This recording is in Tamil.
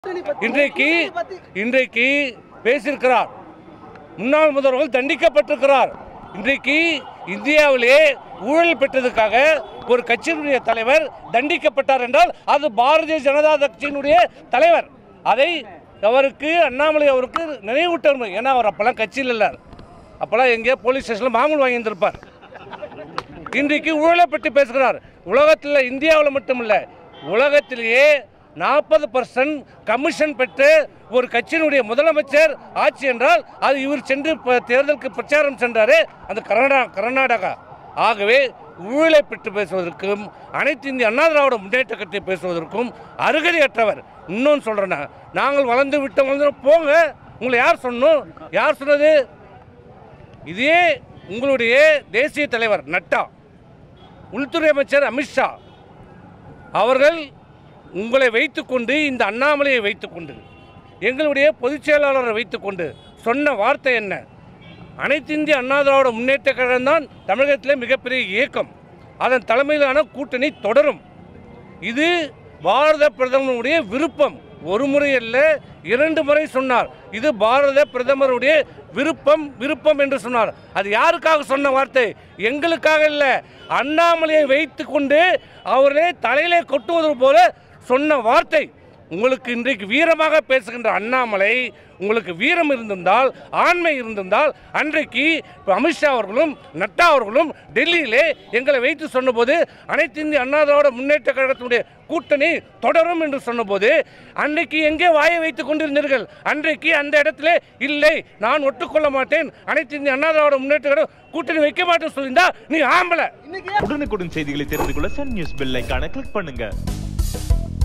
இன்றைக்கு இன்றைக்கு பேசியிருக்கிறார் முன்னாள் முதல்வர்கள் தண்டிக்கப்பட்டிருக்கிறார் இன்றைக்கு இந்தியாவிலே ஊழல் பெற்றதுக்காக ஒரு கட்சியினுடைய தலைவர் தண்டிக்கப்பட்டார் என்றால் அது பாரதிய ஜனதா கட்சியினுடைய தலைவர் அதை அவருக்கு அண்ணாமலை அவருக்கு நினைவூட்டணும் ஏன்னா அவர் அப்போல்லாம் கட்சியில் இல்லை அப்போல்லாம் எங்கேயோ போலீஸ் ஸ்டேஷனில் மாமூல் வாங்கி இருந்திருப்பார் இன்றைக்கு ஊழலை பற்றி பேசுகிறார் உலகத்தில் இந்தியாவில் மட்டுமில்ல உலகத்திலேயே நாற்பது பர்சன்ட் கமிஷன் பெற்று ஒரு கட்சியினுடைய முதலமைச்சர் ஆட்சி என்றால் அது இவர் சென்று ப- தேர்தலுக்கு பிரச்சாரம் சென்றாரே அந்த கர்நாடகா கர்நாடகா ஆகவே ஊழலை பற்றி பேசுவதற்கும் அனைத்து இந்திய அண்ணா திராவிட முன்னேற்ற கட்சி பேசுவதற்கும் அருகதையற்றவர் இன்னொன்று சொல்கிறேன்னா நாங்கள் வளர்ந்து விட்டோம் வளர்ந்து போங்க உங்களை யார் சொன்னோம் யார் சொன்னது இதே உங்களுடைய தேசிய தலைவர் நட்டா உள்துறை அமைச்சர் அமித்ஷா அவர்கள் உங்களை வைத்துக்கொண்டு இந்த அண்ணாமலையை வைத்துக்கொண்டு எங்களுடைய பொதுச் செயலாளரை வைத்துக்கொண்டு சொன்ன வார்த்தை என்ன அனைத்து இந்திய அண்ணா திராவிட முன்னேற்ற கழகம் தான் தமிழகத்திலே மிகப்பெரிய இயக்கம் அதன் தலைமையிலான கூட்டணி தொடரும் இது பாரத பிரதமருடைய விருப்பம் ஒரு முறை அல்ல இரண்டு முறை சொன்னார் இது பாரத பிரதமருடைய விருப்பம் விருப்பம் என்று சொன்னார் அது யாருக்காக சொன்ன வார்த்தை எங்களுக்காக இல்லை அண்ணாமலையை வைத்துக்கொண்டு அவர்களே தலையிலே கொட்டுவது போல சொன்ன வார்த்தை உங்களுக்கு இன்றைக்கு வீரமாக பேசுகின்ற அண்ணாமலை உங்களுக்கு வீரம் இருந்திருந்தால் ஆண்மை இருந்திருந்தால் அன்றைக்கு இப்ப அமித்ஷா அவர்களும் நட்டா அவர்களும் டெல்லியிலே எங்களை வைத்து சொன்னபோது அனைத்து இந்திய அண்ணா திராவிட முன்னேற்ற கழகத்தினுடைய கூட்டணி தொடரும் என்று சொன்னபோது அன்றைக்கு எங்கே வாயை வைத்துக் கொண்டிருந்தீர்கள் அன்றைக்கு அந்த இடத்திலே இல்லை நான் ஒட்டுக்கொள்ள மாட்டேன் அனைத்து இந்திய அண்ணா திராவிட முன்னேற்ற கழகம் கூட்டணி வைக்க மாட்டேன்னு சொல்லியிருந்தா நீ ஆம்பளை உடனுக்குடன் செய்திகளை தெரிந்து கொள்ள சன் நியூஸ் பெல் ஐகானை கிளிக் பண்ணுங்க